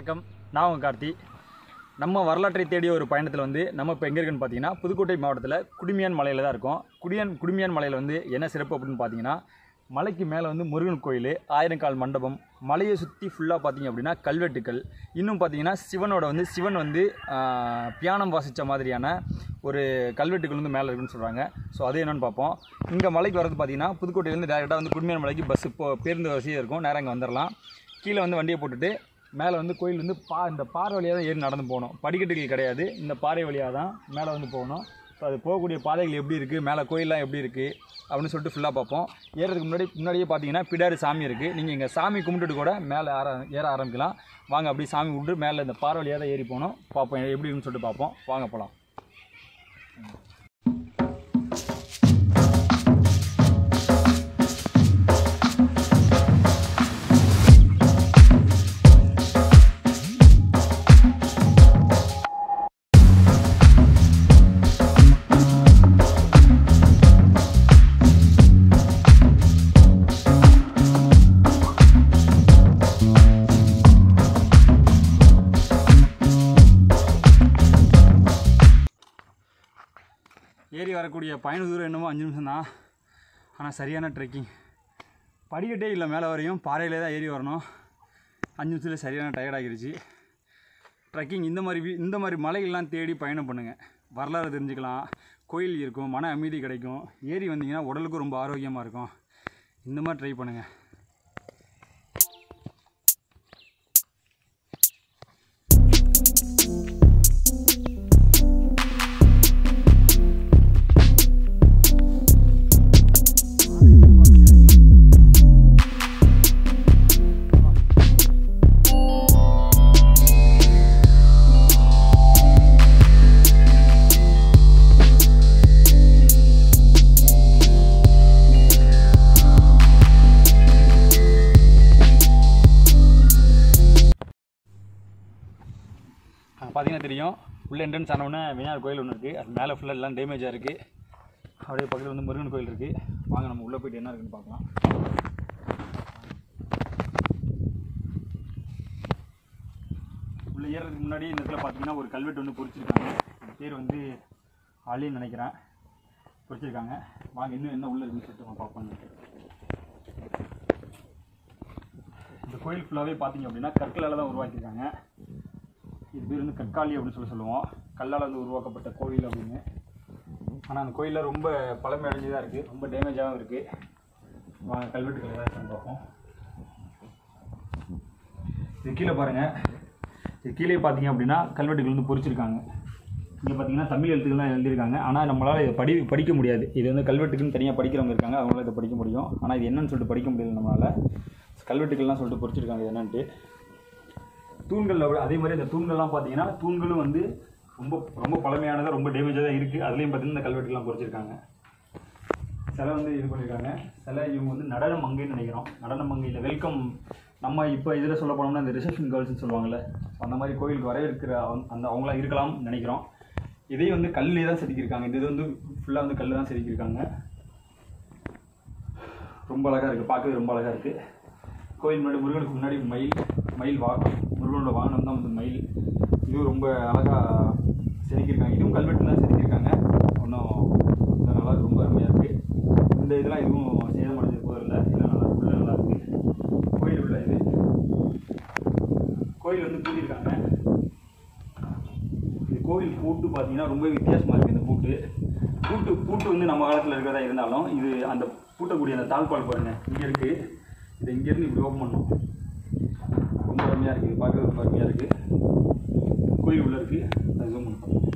வணக்கம் நான் உங்கள் கார்த்தி நம்ம வரலாற்றை தேடிய ஒரு பயணத்தில் வந்து நம்ம இப்போ எங்கே இருக்குன்னு பார்த்தீங்கன்னா புதுக்கோட்டை மாவட்டத்தில் குடுமியான் மலையில் தான் இருக்கோம் குடியான் குடுமியான் மலையில் வந்து என்ன சிறப்பு அப்படின்னு பார்த்தீங்கன்னா மலைக்கு மேலே வந்து முருகன் கோயில் ஆயிரங்கால் மண்டபம் மலையை சுற்றி ஃபுல்லாக பார்த்தீங்க அப்படின்னா கல்வெட்டுக்கள் இன்னும் பார்த்தீங்கன்னா சிவனோட வந்து சிவன் வந்து ஆஹ், பியானம் வாசித்த மாதிரியான ஒரு கல்வெட்டுகள் வந்து மேலே இருக்குன்னு சொல்கிறாங்க ஸோ அது என்னன்னு பார்ப்போம் இங்கே மலைக்கு வரது பார்த்தீங்கன்னா புதுக்கோட்டையிலேருந்து டேரெக்டாக வந்து குடுமியான் மலைக்கு பஸ் இப்போ பேருந்து வசதியாக இருக்கும் நேரம் இங்கே வந்துடலாம் கீழே வந்து வண்டியை போட்டுட்டு மேலே வந்து கோயில் வந்து பா இந்த பாறை வழியாக தான் ஏறி நடந்து போகணும் படிக்கட்டுகள் கிடையாது இந்த பாறை வழியாக தான் மேலே வந்து போகணும் ஸோ அது போகக்கூடிய பாதைகள் எப்படி இருக்குது மேலே கோயிலெலாம் எப்படி இருக்குது அப்படின்னு சொல்லிட்டு ஃபுல்லாக பார்ப்போம் ஏறதுக்கு முன்னாடி முன்னாடியே பார்த்தீங்கன்னா பிடாரி சாமி இருக்குது நீங்கள் இங்கே சாமி கும்பிட்டுட்டு கூட மேலே ஆர ஏற ஆரம்பிக்கலாம் வாங்க அப்படியே சாமி கும்பிட்டு மேலே இந்த பாறை வழியாக தான் ஏறி போகணும் பார்ப்போம் எப்படி இருக்குன்னு சொல்லிட்டு பார்ப்போம் வாங்க போகலாம் ஏறி வரக்கூடிய பயண தூரம் என்னமோ அஞ்சு நிமிஷம் தான் ஆனால் சரியான ட்ரெக்கிங் படிக்கட்டே இல்லை மேலே வரையும் பாறையிலே தான் ஏறி வரணும் அஞ்சு நிமிஷத்தில் சரியான டயர்ட் ஆகிருச்சு ட்ரெக்கிங் இந்த மாதிரி வீ- இந்த மாதிரி மலைகள்லாம் தேடி பயணம் பண்ணுங்கள் வரலாறு தெரிஞ்சுக்கலாம் கோயில் இருக்கும் மன அமைதி கிடைக்கும் ஏறி வந்தீங்கன்னா உடலுக்கும் ரொம்ப ஆரோக்கியமாக இருக்கும் இந்த மாதிரி ட்ரை பண்ணுங்கள் அங்கே பார்த்தீங்கன்னா தெரியும் உள்ள என்ட்ரன்ஸ் ஆனவுடனே விநாயகர் கோயில் ஒன்று இருக்குது அது மேலே ஃபுல்லாக எல்லாம் டேமேஜாக இருக்குது அப்படியே பக்கத்தில் வந்து முருகன் கோயில் இருக்குது வாங்க நம்ம உள்ளே போயிட்டு என்ன இருக்குன்னு பார்க்கலாம் உள்ளே ஏறுறதுக்கு முன்னாடி இந்த இடத்துல பார்த்தீங்கன்னா ஒரு கல்வெட்டு வந்து பொறிச்சிருக்காங்க அது பேர் வந்து அலின்னு நினைக்கிறேன் பொறிச்சிருக்காங்க வாங்க இன்னும் என்ன உள்ளே இருக்குன்னு சொல்லிட்டு நம்ம பார்ப்போம் இந்த கோயில் ஃபுல்லாகவே பார்த்தீங்க அப்படின்னா கற்களால் தான் உருவாக்கியிருக்காங்க இது பேர் வந்து கற்காலி அப்படின்னு சொல்லி சொல்லுவோம் கல்லால் வந்து உருவாக்கப்பட்ட கோயில் அப்படின்னு ஆனால் அந்த கோயிலில் ரொம்ப பழமை அடைஞ்சதாக இருக்குது ரொம்ப டேமேஜாகவும் இருக்குது வாங்க கல்வெட்டுகள் ஏதாவது இருக்கான்னு பார்ப்போம் இது கீழே பாருங்கள் இது கீழே பார்த்தீங்க அப்படின்னா கல்வெட்டுகள் வந்து பொறிச்சிருக்காங்க இங்கே பார்த்தீங்கன்னா தமிழ் எழுத்துக்கள்லாம் எழுதியிருக்காங்க ஆனால் நம்மளால் இதை படி படிக்க முடியாது இது வந்து கல்வெட்டுக்குன்னு தனியாக படிக்கிறவங்க இருக்காங்க அவங்களால இதை படிக்க முடியும் ஆனால் இது என்னன்னு சொல்லிட்டு படிக்க முடியல நம்மளால் கல்வெட்டுக்கள்லாம் சொல்லிட்டு பொறிச்சிருக்காங்க இது என்னன்ட்டு தூண்களில் விட அதே மாதிரி இந்த தூண்கள்லாம் பார்த்தீங்கன்னா தூண்களும் வந்து ரொம்ப ரொம்ப பழமையானதாக ரொம்ப டேமேஜாக தான் இருக்குது அதுலேயும் பார்த்தீங்கன்னா இந்த கல்வெட்டுலாம் பொறிச்சிருக்காங்க சிலை வந்து இது பண்ணியிருக்காங்க சிலை இவங்க வந்து நடன மங்கைன்னு நினைக்கிறோம் நடன மங்கையில் வெல்கம் நம்ம இப்போ இதில் சொல்ல போனோம்னா இந்த ரிசப்ஷன் கேர்ள்ஸ்னு சொல்லுவாங்கல்ல அந்த மாதிரி கோயிலுக்கு வரவேற்கிற அவங்க- அந்த அவங்களாம் இருக்கலாம்னு நினைக்கிறோம் இதையும் வந்து கல்லே தான் செதுக்கியிருக்காங்க இந்த இது வந்து ஃபுல்லாக வந்து கல் தான் செதுக்கியிருக்காங்க ரொம்ப அழகாக இருக்குது பார்க்கவே ரொம்ப அழகாக இருக்குது கோயில் முன்னாடி முருகனுக்கு முன்னாடி மயில் மயில் வா முருகனோட வாகனம் தான் வந்து மயில் இதுவும் ரொம்ப அழகாக செதுக்கியிருக்காங்க இதுவும் கல்வெட்டு தான் செதுக்கியிருக்காங்க ஒன்றும் இது நல்லா ரொம்ப அருமையாக இருக்குது இந்த இதெல்லாம் எதுவும் சேதமடைஞ்சது போதில்லை இதெல்லாம் நல்லா உள்ள நல்லா இருக்குது கோயில் உள்ள இது கோயில் வந்து பூட்டியிருக்காங்க இது கோவில் பூட்டு பார்த்தீங்கன்னா ரொம்ப வித்தியாசமாக இருக்குது இந்த பூட்டு பூட்டு பூட்டு வந்து நம்ம காலத்தில் இருக்கிறதா இருந்தாலும் இது அந்த பூட்டக்கூடிய அந்த தாழ்பால் பாருங்க இங்கே இருக்குது இதை இங்கேருந்து இப்படி ஓப்பன் பண்ணணும் ரொம்ப அருமையாக இருக்குது பார்க்கறது ரொம்ப அருமையாக இருக்குது கோயில் உள்ள இருக்குது அது zoom பண்ணி பாருங்க.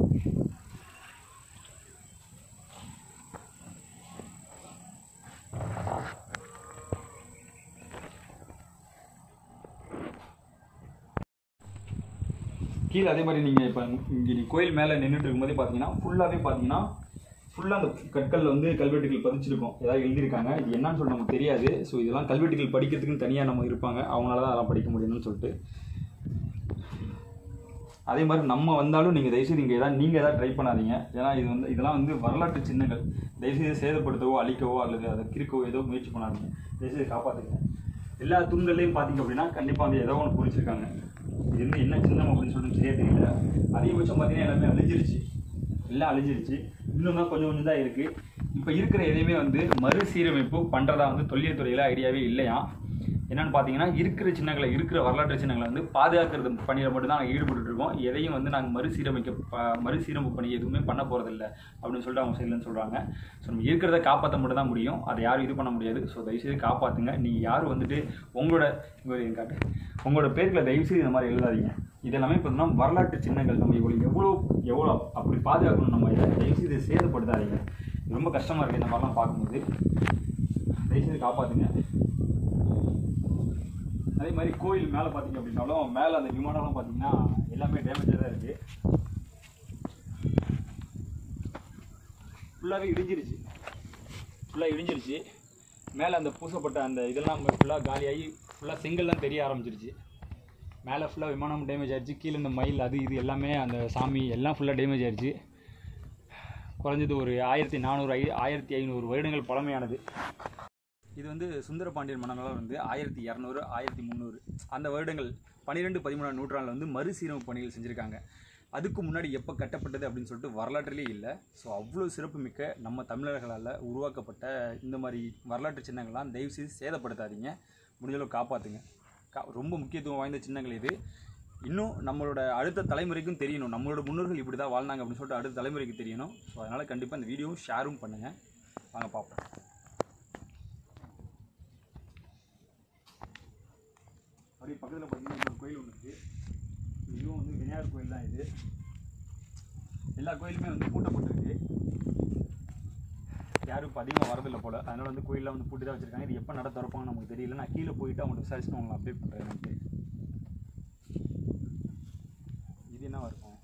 கீழே அதே மாதிரி நீங்கள் இப்போ இங்கே நீ கோயில் மேலே நின்றுட்டு இருக்கும்போதே பார்த்தீங்கன்னா ஃபுல்லாகவே பார்த்தீங்கன்னா ஃபுல்லாக அந்த கற்களில் வந்து கல்வெட்டுகள் பதிச்சிருக்கும் ஏதாவது எழுதியிருக்காங்க இது என்னன்னு சொல்லி நமக்கு தெரியாது ஸோ இதெல்லாம் கல்வெட்டுகள் படிக்கிறதுக்குன்னு தனியாக நம்ம இருப்பாங்க அவங்களால தான் அதெல்லாம் படிக்க முடியும்னு சொல்லிட்டு அதே மாதிரி நம்ம வந்தாலும் நீங்கள் தயவுசெய்து இங்கே ஏதாவது நீங்கள் ஏதாவது ட்ரை பண்ணாதீங்க ஏன்னா இது வந்து இதெல்லாம் வந்து வரலாற்று சின்னங்கள் தயவுசெய்து சேதப்படுத்தவோ அழிக்கவோ அல்லது அதை கிறுக்கவோ ஏதோ முயற்சி பண்ணாதீங்க தயவுசெய்து காப்பாற்றுங்க எல்லா தூண்கள்லையும் பார்த்தீங்க அப்படின்னா கண்டிப்பாக வந்து ஏதோ ஒன்று குறிச்சிருக்காங்க இது வந்து என்ன சின்னம் அப்படின்னு சொல்லிட்டு சரியா தெரியல அதிகபட்சம் பார்த்தீங்கன்னா எல்லாமே அழிஞ்சிருச்சு எல்லாம் அழிஞ்சிருச்சு இன்னும் தான் கொஞ்சம் கொஞ்சம் தான் இருக்குது இப்போ இருக்கிற எதையுமே வந்து மறுசீரமைப்பு பண்ணுறதா வந்து தொல்லியல் துறையில் ஐடியாவே இல்லையா என்னன்னு பார்த்தீங்கன்னா இருக்கிற சின்னங்களை இருக்கிற வரலாற்று சின்னங்களை வந்து பாதுகாக்கிறது பணியில் மட்டும் தான் ஈடுபட்டு இருக்கோம் எதையும் வந்து நாங்கள் மறுசீரமைக்க ப- மறுசீரமைப்பு பணி எதுவுமே பண்ண போகிறதில்ல அப்படின்னு சொல்லிட்டு அவங்க சைட்லன்னு சொல்கிறாங்க ஸோ நம்ம இருக்கிறத காப்பாற்ற மட்டும் தான் முடியும் அதை யாரும் இது பண்ண முடியாது ஸோ தயவுசெய்து காப்பாற்றுங்க நீங்கள் யாரும் வந்துட்டு உங்களோட இங்க ஒரு காட்டு உங்களோட பேர்களை தயவுசெய்து இந்த மாதிரி எழுதாதீங்க இதெல்லாமே பார்த்தீங்கன்னா வரலாற்று சின்னங்கள் நம்ம இவ்வளோ எவ்வளோ எவ்வளோ அப்படி பாதுகாக்கணும் நம்ம இதை தயவுசெய்து இதை சேதப்படுத்தாதீங்க இது ரொம்ப கஷ்டமாக இருக்குது இந்த மாதிரிலாம் பார்க்கும்போது தயவுசெய்து காப்பாற்றுங்க அதே மாதிரி கோயில் மேலே பார்த்தீங்க அப்படின்னாலும் மேலே அந்த விமானம்லாம் பார்த்தீங்கன்னா எல்லாமே டேமேஜாக தான் இருக்குது ஃபுல்லாகவே இடிஞ்சிருச்சு ஃபுல்லாக இடிஞ்சிருச்சு மேலே அந்த பூசப்பட்ட அந்த இதெல்லாம் ஃபுல்லாக காலியாகி ஃபுல்லாக செங்கல்லாம் தெரிய ஆரம்பிச்சிருச்சு மேலே ஃபுல்லாக விமானம் டேமேஜ் ஆயிடுச்சு கீழே இந்த மயில் அது இது எல்லாமே அந்த சாமி எல்லாம் ஃபுல்லாக டேமேஜ் ஆயிடுச்சு குறைஞ்சது ஒரு ஆயிரத்தி நானூறு ஐ ஆயிரத்தி ஐநூறு வருடங்கள் பழமையானது இது வந்து சுந்தரபாண்டியன் மன்னங்களால் வந்து ஆயிரத்தி இரநூறு ஆயிரத்தி முந்நூறு அந்த வருடங்கள் பன்னிரெண்டு பதிமூணாம் நூற்றாண்டில் வந்து மறுசீரமைப்பு பணிகள் செஞ்சுருக்காங்க அதுக்கு முன்னாடி எப்போ கட்டப்பட்டது அப்படின்னு சொல்லிட்டு வரலாற்றிலே இல்லை ஸோ அவ்வளோ சிறப்புமிக்க நம்ம தமிழர்களால் உருவாக்கப்பட்ட இந்த மாதிரி வரலாற்று சின்னங்கள்லாம் தயவுசெய்து சேதப்படுத்தாதீங்க முடிஞ்சளவு காப்பாற்றுங்க கா ரொம்ப முக்கியத்துவம் வாய்ந்த சின்னங்கள் இது இன்னும் நம்மளோட அடுத்த தலைமுறைக்கும் தெரியணும் நம்மளோட முன்னோர்கள் இப்படி தான் வாழ்ந்தாங்க அப்படின்னு சொல்லிட்டு அடுத்த தலைமுறைக்கு தெரியணும் ஸோ அதனால் கண்டிப்பாக இந்த வீடியோவும் ஷேரும் பண்ணுங்கள் வாங்க பார்ப்போம் அப்படியே பக்கத்தில் பார்த்தீங்கன்னா இன்னொரு கோயில் ஒன்று இருக்குது இதுவும் வந்து விநாயகர் கோயில் தான் இது எல்லா கோயிலுமே வந்து பூட்டப்பட்டிருக்கு யாரும் இப்போ அதிகமாக வரதில்லை போல் அதனால் வந்து கோயிலில் வந்து பூட்டி தான் வச்சுருக்காங்க இது எப்போ நட திறப்பாங்கன்னு நமக்கு தெரியல நான் கீழே போயிட்டு அவங்கள்ட்ட விசாரிச்சுட்டு உங்களை அப்டேட் பண்ணுறேன் எனக்கு இது என்னவா இருக்கும்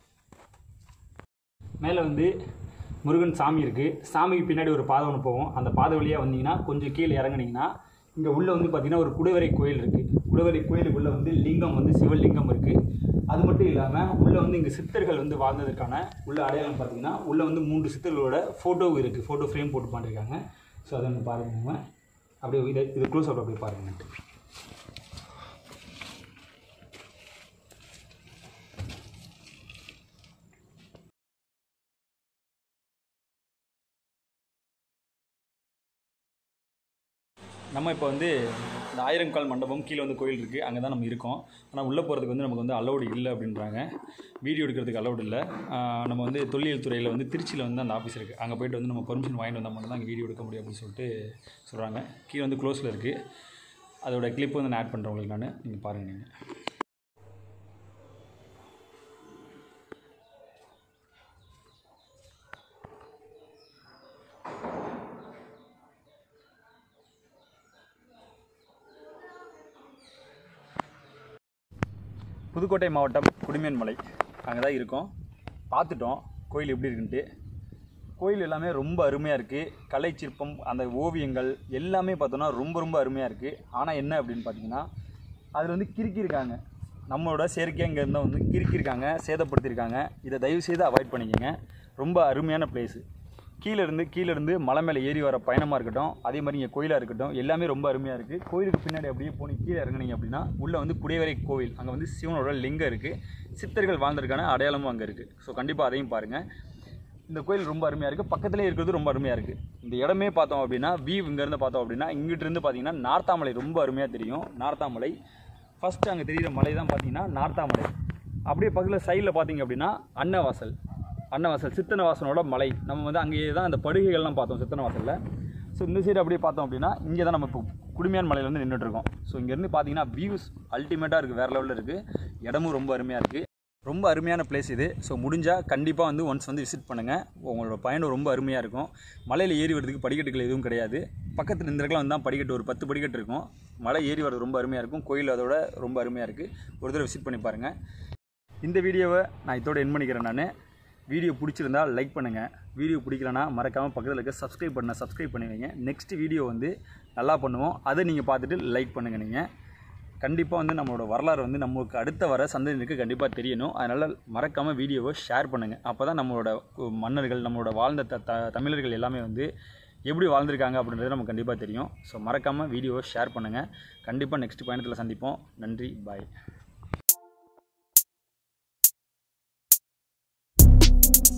மேலே வந்து முருகன் சாமி இருக்குது சாமிக்கு பின்னாடி ஒரு பாதை ஒன்று போகும் அந்த பாதை வழியாக வந்தீங்கன்னா கொஞ்சம் கீழே இறங்குனீங்கன்னா இங்கே உள்ளே வந்து பார்த்தீங்கன்னா ஒரு குடவரை கோயில் இருக்குது குடவரை கோயிலுக்குள்ளே வந்து லிங்கம் வந்து சிவலிங்கம் இருக்குது அது மட்டும் இல்லாமல் உள்ளே வந்து இங்கே சித்தர்கள் வந்து வாழ்ந்ததுக்கான உள்ள அடையாளம் பார்த்தீங்கன்னா உள்ளே வந்து மூன்று சித்தர்களோட ஃபோட்டோ இருக்குது ஃபோட்டோ ஃப்ரேம் போட்டு பண்ணிருக்காங்க ஸோ அதை ஒன்று பாருங்க நம்ம. அப்படியே இதை இது க்ளோஸ் அப் அப்படியே பாருங்க நம்ம இப்போ வந்து இந்த ஆயிரங்கால் மண்டபம் கீழே வந்து கோயில் இருக்குது அங்கே தான் நம்ம இருக்கோம் ஆனால் உள்ளே போகிறதுக்கு வந்து நமக்கு வந்து அலௌடு இல்லை அப்படின்றாங்க வீடியோ எடுக்கிறதுக்கு அலௌடு இல்லை ஆஹ் நம்ம வந்து தொல்லியல் துறையில் வந்து திருச்சியில் வந்து அந்த ஆஃபீஸ் இருக்குது அங்கே போயிட்டு வந்து நம்ம பர்மிஷன் வாங்கிட்டு வந்தால் மட்டும் தான் அங்கே வீடியோ எடுக்க முடியும் அப்படின்னு சொல்லிட்டு சொல்கிறாங்க கீழே வந்து க்ளோஸில் இருக்குது அதோட கிளிப் வந்து நான் ஆட் பண்ணுறேன் உங்களுக்கு நான் நீங்கள் பாருங்கள் நீங்கள் புதுக்கோட்டை மாவட்டம் குடிமேன் மலை அங்கே தான் இருக்கோம் பார்த்துட்டோம் கோயில் எப்படி இருக்குன்ட்டு கோயில் எல்லாமே ரொம்ப அருமையாக இருக்குது கலை சிற்பம் அந்த ஓவியங்கள் எல்லாமே பார்த்தோன்னா ரொம்ப ரொம்ப அருமையாக இருக்குது ஆனால் என்ன அப்படின்னு பார்த்தீங்கன்னா அதில் வந்து கிறுக்கியிருக்காங்க நம்மளோட செயற்கையாக இங்கே இருந்தால் வந்து கிறுக்கியிருக்காங்க சேதப்படுத்தியிருக்காங்க இதை தயவு செய்து அவாய்ட் பண்ணிக்கோங்க ரொம்ப அருமையான பிளேஸு கீழே இருந்து கீழே இருந்து மலை மேலே ஏறி வர பயணமாக இருக்கட்டும் அதே மாதிரி இங்கே கோயிலாக இருக்கட்டும் எல்லாமே ரொம்ப அருமையாக இருக்குது கோயிலுக்கு பின்னாடி அப்படியே போனி கீழே இறங்குனீங்க அப்படின்னா உள்ளே வந்து குடைவரை கோவில் அங்கே வந்து சிவனோட லிங்கம் இருக்குது சித்தர்கள் வாழ்ந்ததுக்கான அடையாளமும் அங்கே இருக்குது ஸோ கண்டிப்பாக அதையும் பாருங்கள் இந்த கோயில் ரொம்ப அருமையாக இருக்குது பக்கத்துலேயே இருக்கிறது ரொம்ப அருமையாக இருக்குது இந்த இடமே பார்த்தோம் அப்படின்னா வியூ இங்கேருந்து பார்த்தோம் அப்படின்னா இங்கிட்டு இருந்து பார்த்தீங்கன்னா நார்த்தாமலை ரொம்ப அருமையாக தெரியும் நார்த்தாமலை ஃபஸ்ட்டு அங்கே தெரிகிற மலை தான் பார்த்தீங்கன்னா நார்த்தாமலை அப்படியே பக்கத்தில் சைடில் பார்த்தீங்க அப்படின்னா அன்னவாசல் அன்னவாசல் சித்தனவாசனோட மலை நம்ம வந்து அங்கேயே தான் அந்த படுகைகள்லாம் பார்த்தோம் சித்தனவாசலில் ஸோ இந்த சைடு அப்படியே பார்த்தோம் அப்படின்னா இங்கே தான் நம்ம இப்போ குடுமையான் மலையில் வந்து நின்றுட்டு இருக்கோம் ஸோ இங்கேருந்து பார்த்தீங்கன்னா வியூஸ் அல்டிமேட்டாக இருக்குது வேறு லெவலில் இருக்குது இடமும் ரொம்ப அருமையாக இருக்குது ரொம்ப அருமையான பிளேஸ் இது ஸோ முடிஞ்சால் கண்டிப்பாக வந்து ஒன்ஸ் வந்து விசிட் பண்ணுங்கள் உங்களோட பயணம் ரொம்ப அருமையாக இருக்கும் மலையில் ஏறி வரதுக்கு படிக்கட்டுகள் எதுவும் கிடையாது பக்கத்தில் இந்த இடத்துல வந்தால் படிக்கட்டு ஒரு பத்து படிக்கட்டு இருக்கும் மலை ஏறி வரது ரொம்ப அருமையாக இருக்கும் கோயில் அதோட ரொம்ப அருமையாக இருக்குது ஒரு தடவை விசிட் பண்ணி பாருங்கள் இந்த வீடியோவை நான் இதோட என் பண்ணிக்கிறேன் நான் வீடியோ பிடிச்சிருந்தா லைக் பண்ணுங்கள் வீடியோ பிடிக்கலனா மறக்காமல் பக்கத்தில் இருக்க சப்ஸ்கிரைப் பண்ண சப்ஸ்கிரைப் பண்ணி வைங்க நெக்ஸ்ட் வீடியோ வந்து நல்லா பண்ணுவோம் அதை நீங்கள் பார்த்துட்டு லைக் பண்ணுங்கள் நீங்கள் கண்டிப்பாக வந்து நம்மளோட வரலாறு வந்து நமக்கு அடுத்த வர சந்ததியினருக்கு கண்டிப்பாக தெரியணும் அதனால் மறக்காமல் வீடியோவை ஷேர் பண்ணுங்கள் அப்போ தான் நம்மளோட கு- மன்னர்கள் நம்மளோட வாழ்ந்த த த தமிழர்கள் எல்லாமே வந்து எப்படி வாழ்ந்திருக்காங்க அப்படின்றது நமக்கு கண்டிப்பாக தெரியும் ஸோ மறக்காமல் வீடியோவை ஷேர் பண்ணுங்கள் கண்டிப்பாக நெக்ஸ்ட் பயணத்தில் சந்திப்போம் நன்றி பாய் வணக்கம்